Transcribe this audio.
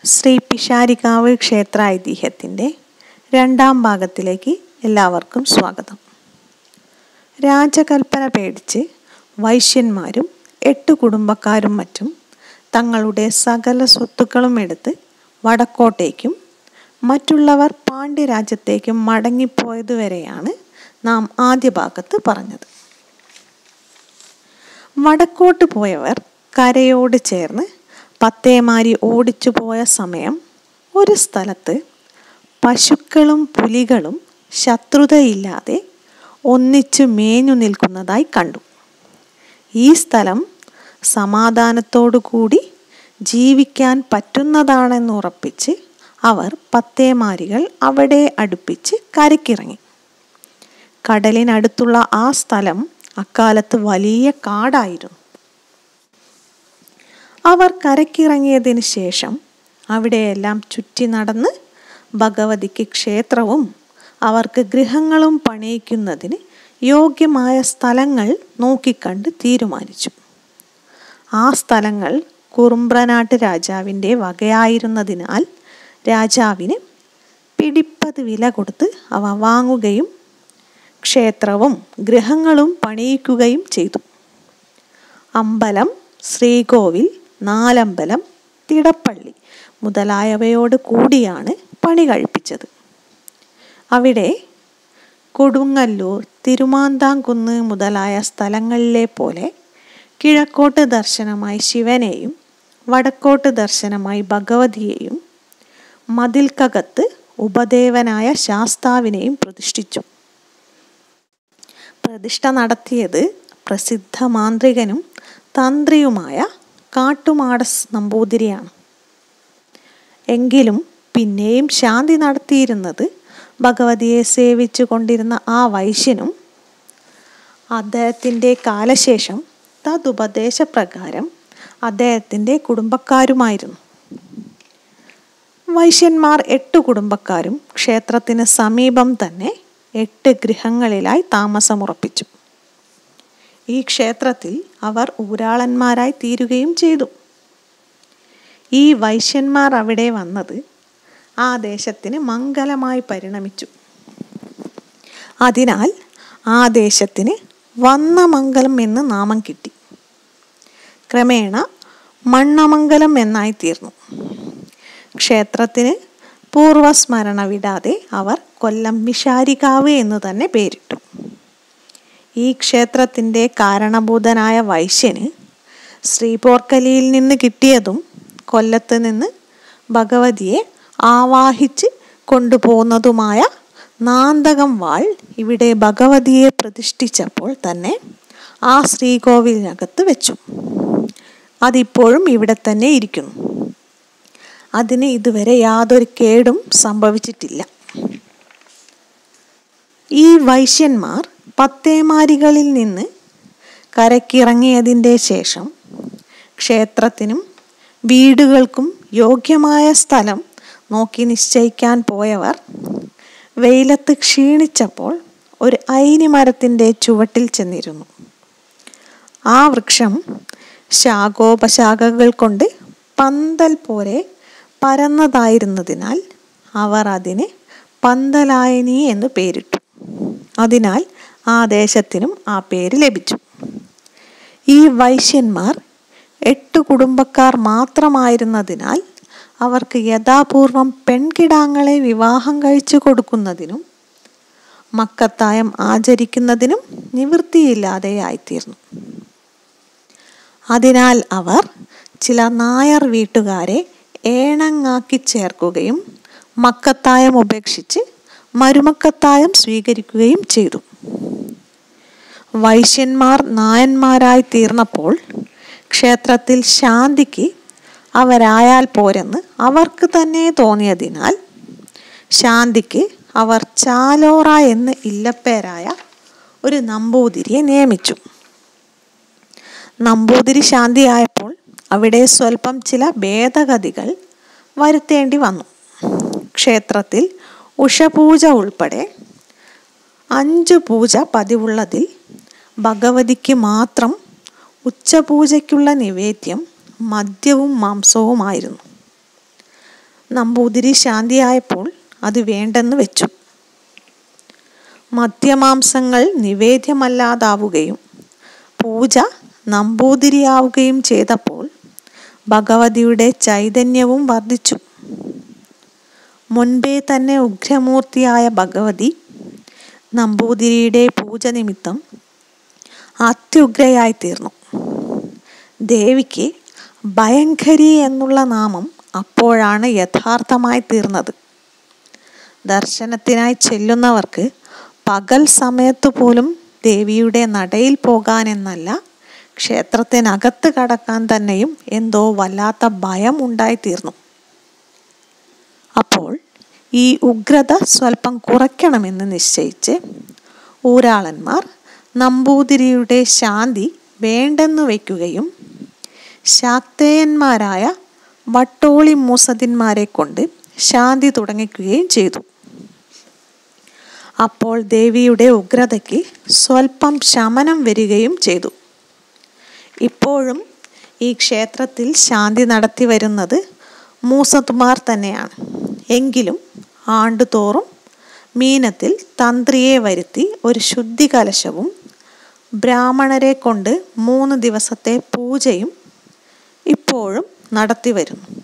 ശ്രീ പിഷാരിക്കാവ് ക്ഷേത്ര ഐതിഹ്യത്തിൻ്റെ രണ്ടാം ഭാഗത്തിലേക്ക് എല്ലാവർക്കും സ്വാഗതം രാജകൽപ്പന പേടിച്ച് വൈശ്യന്മാരും എട്ട് കുടുംബക്കാരും മറ്റും തങ്ങളുടെ സകല സ്വത്തുക്കളും എടുത്ത് വടക്കോട്ടേക്കും മറ്റുള്ളവർ പാണ്ഡ്യരാജ്യത്തേക്കും മടങ്ങിപ്പോയതുവരെയാണ് നാം ആദ്യ ഭാഗത്ത് പറഞ്ഞത് വടക്കോട്ട് പോയവർ കരയോട് ചേർന്ന് പത്തേമാരി ഓടിച്ചു പോയ സമയം ഒരു സ്ഥലത്ത് പശുക്കളും പുലികളും ശത്രുതയില്ലാതെ ഒന്നിച്ചു മേഞ്ഞു നിൽക്കുന്നതായി കണ്ടു ഈ സ്ഥലം സമാധാനത്തോടു കൂടി ജീവിക്കാൻ പറ്റുന്നതാണെന്നുറപ്പിച്ച് അവർ പത്തേമാരികൾ അവിടെ അടുപ്പിച്ച് കരക്കിറങ്ങി കടലിനടുത്തുള്ള ആ സ്ഥലം അക്കാലത്ത് വലിയ കാടായിരുന്നു അവർ കരക്കിറങ്ങിയതിന് ശേഷം അവിടെയെല്ലാം ചുറ്റി നടന്ന് ഭഗവതിക്ക് ക്ഷേത്രവും അവർക്ക് ഗൃഹങ്ങളും പണിയിക്കുന്നതിന് യോഗ്യമായ സ്ഥലങ്ങൾ നോക്കിക്കണ്ട് തീരുമാനിച്ചു ആ സ്ഥലങ്ങൾ കുറുമ്പ്രനാട്ട് രാജാവിൻ്റെ വകയായിരുന്നതിനാൽ രാജാവിന് പിടിപ്പത് വില കൊടുത്ത് അവ വാങ്ങുകയും ക്ഷേത്രവും ഗൃഹങ്ങളും പണിയിക്കുകയും ചെയ്തു അമ്പലം ശ്രീകോവിൽ നാലമ്പലം തിടപ്പള്ളി മുതലായവയോട് കൂടിയാണ് പണി കഴിപ്പിച്ചത് അവിടെ കൊടുങ്ങല്ലൂർ തിരുമാന്താംകുന്ന് മുതലായ സ്ഥലങ്ങളിലെ പോലെ കിഴക്കോട്ട് ദർശനമായി ശിവനെയും വടക്കോട്ട് ദർശനമായി ഭഗവതിയെയും മതിൽക്കകത്ത് ഉപദേവനായ ശാസ്താവിനെയും പ്രതിഷ്ഠിച്ചു പ്രതിഷ്ഠ നടത്തിയത് പ്രസിദ്ധ മാന്ത്രികനും തന്ത്രിയുമായ കാട്ടുമാടസ് നമ്പൂതിരിയാണ് എങ്കിലും പിന്നെയും ശാന്തി നടത്തിയിരുന്നത് ഭഗവതിയെ സേവിച്ചു കൊണ്ടിരുന്ന ആ വൈശ്യനും അദ്ദേഹത്തിൻ്റെ കാലശേഷം തതുപദേശപ്രകാരം അദ്ദേഹത്തിൻ്റെ കുടുംബക്കാരുമായിരുന്നു വൈശ്യന്മാർ എട്ട് കുടുംബക്കാരും ക്ഷേത്രത്തിന് സമീപം തന്നെ എട്ട് ഗൃഹങ്ങളിലായി താമസമുറപ്പിച്ചു ഈ ക്ഷേത്രത്തിൽ അവർ ഊരാളന്മാരായി തീരുകയും ചെയ്തു ഈ വൈശ്യന്മാർ അവിടെ വന്നത് ആ ദേശത്തിന് മംഗലമായി പരിണമിച്ചു അതിനാൽ ആ ദേശത്തിന് വന്നമംഗലം എന്ന് നാമം കിട്ടി ക്രമേണ മണ്ണമംഗലം എന്നായി തീർന്നു ക്ഷേത്രത്തിന് പൂർവസ്മരണ വിടാതെ അവർ കൊല്ലം മിഷാരികാവ് എന്ന് തന്നെ പേരിട്ടു ഈ ക്ഷേത്രത്തിൻ്റെ കാരണഭൂതനായ വൈശ്യന് ശ്രീപോർക്കലിയിൽ നിന്ന് കിട്ടിയതും കൊല്ലത്ത് നിന്ന് ഭഗവതിയെ ആവാഹിച്ച് കൊണ്ടുപോകുന്നതുമായ നാന്തകം വാൾ ഇവിടെ ഭഗവതിയെ പ്രതിഷ്ഠിച്ചപ്പോൾ തന്നെ ആ ശ്രീകോവിലിനകത്ത് വെച്ചു അതിപ്പോഴും ഇവിടെ തന്നെ ഇരിക്കുന്നു അതിന് ഇതുവരെ യാതൊരു കേടും സംഭവിച്ചിട്ടില്ല ഈ വൈശ്യന്മാർ പത്തേമാരികളിൽ നിന്ന് കരക്കിറങ്ങിയതിൻ്റെ ശേഷം ക്ഷേത്രത്തിനും വീടുകൾക്കും യോഗ്യമായ സ്ഥലം നോക്കി നിശ്ചയിക്കാൻ പോയവർ വെയിലത്ത് ക്ഷീണിച്ചപ്പോൾ ഒരു ഐനി മരത്തിൻ്റെ ചുവട്ടിൽ ചെന്നിരുന്നു ആ വൃക്ഷം ശാഖോപശാഖകൾ കൊണ്ട് പന്തൽ പോലെ പരന്നതായിരുന്നതിനാൽ അവർ അതിന് പന്തലായനി എന്ന് പേരിട്ടു അതിനാൽ ആ ദേശത്തിനും ആ പേര് ലഭിച്ചു ഈ വൈശ്യന്മാർ എട്ട് കുടുംബക്കാർ മാത്രമായിരുന്നതിനാൽ അവർക്ക് യഥാപൂർവം പെൺകിടാങ്ങളെ വിവാഹം കഴിച്ചു കൊടുക്കുന്നതിനും മക്കത്തായം ആചരിക്കുന്നതിനും നിവൃത്തിയില്ലാതെയായിത്തീർന്നു അതിനാൽ അവർ ചില നായർ വീട്ടുകാരെ ഏണങ്ങാക്കി ചേർക്കുകയും മക്കത്തായം ഉപേക്ഷിച്ച് മരുമക്കത്തായം സ്വീകരിക്കുകയും ചെയ്തു വൈശ്യന്മാർ നായന്മാരായി തീർന്നപ്പോൾ ക്ഷേത്രത്തിൽ ശാന്തിക്ക് അവരായാൽ പോരെന്ന് അവർക്ക് തന്നെ തോന്നിയതിനാൽ ശാന്തിക്ക് അവർ ചാലോറ എന്ന് ഇല്ലപ്പേരായ ഒരു നമ്പൂതിരിയെ നിയമിച്ചു നമ്പൂതിരി ശാന്തിയായപ്പോൾ അവിടെ സ്വല്പം ചില ഭേദഗതികൾ വരുത്തേണ്ടി വന്നു ക്ഷേത്രത്തിൽ ഉഷപൂജ ഉൾപ്പെടെ അഞ്ച് പൂജ പതിവുള്ളതിൽ ഭഗവതിക്ക് മാത്രം ഉച്ചപൂജയ്ക്കുള്ള നിവേദ്യം മദ്യവും മാംസവുമായിരുന്നു നമ്പൂതിരി ശാന്തിയായപ്പോൾ അത് വേണ്ടെന്ന് വെച്ചു മദ്യമാംസങ്ങൾ നിവേദ്യമല്ലാതാവുകയും പൂജ നമ്പൂതിരിയാവുകയും ചെയ്തപ്പോൾ ഭഗവതിയുടെ ചൈതന്യവും വർദ്ധിച്ചു മുൻപേ തന്നെ ഉഗ്രമൂർത്തിയായ ഭഗവതി നമ്പൂതിരിയുടെ പൂജ നിമിത്തം അത്യുഗ്രയായി തീർന്നു ദേവിക്ക് ഭയങ്കരി എന്നുള്ള നാമം അപ്പോഴാണ് യഥാർത്ഥമായി തീർന്നത് ദർശനത്തിനായി ചെല്ലുന്നവർക്ക് പകൽ സമയത്തു പോലും ദേവിയുടെ നടയിൽ പോകാനെന്നല്ല ക്ഷേത്രത്തിനകത്ത് കടക്കാൻ തന്നെയും എന്തോ വല്ലാത്ത ഭയം ഉണ്ടായിത്തീർന്നു അപ്പോൾ ഈ ഉഗ്രത സ്വല്പം കുറയ്ക്കണമെന്ന് നിശ്ചയിച്ച് ഊരാളന്മാർ നമ്പൂതിരിയുടെ ശാന്തി വേണ്ടെന്ന് വയ്ക്കുകയും ശാക്തേയന്മാരായ വട്ടോളി മൂസതിന്മാരെ കൊണ്ട് ശാന്തി തുടങ്ങിക്കുകയും ചെയ്തു അപ്പോൾ ദേവിയുടെ ഉഗ്രതയ്ക്ക് സ്വല്പം ശമനം വരികയും ചെയ്തു ഇപ്പോഴും ഈ ക്ഷേത്രത്തിൽ ശാന്തി നടത്തി വരുന്നത് മൂസത്തുമാർ തന്നെയാണ് എങ്കിലും ആണ്ടുതോറും മീനത്തിൽ തന്ത്രിയെ വരുത്തി ഒരു ശുദ്ധി കലശവും ബ്രാഹ്മണരെ കൊണ്ട് മൂന്ന് ദിവസത്തെ പൂജയും ഇപ്പോഴും നടത്തി വരുന്നു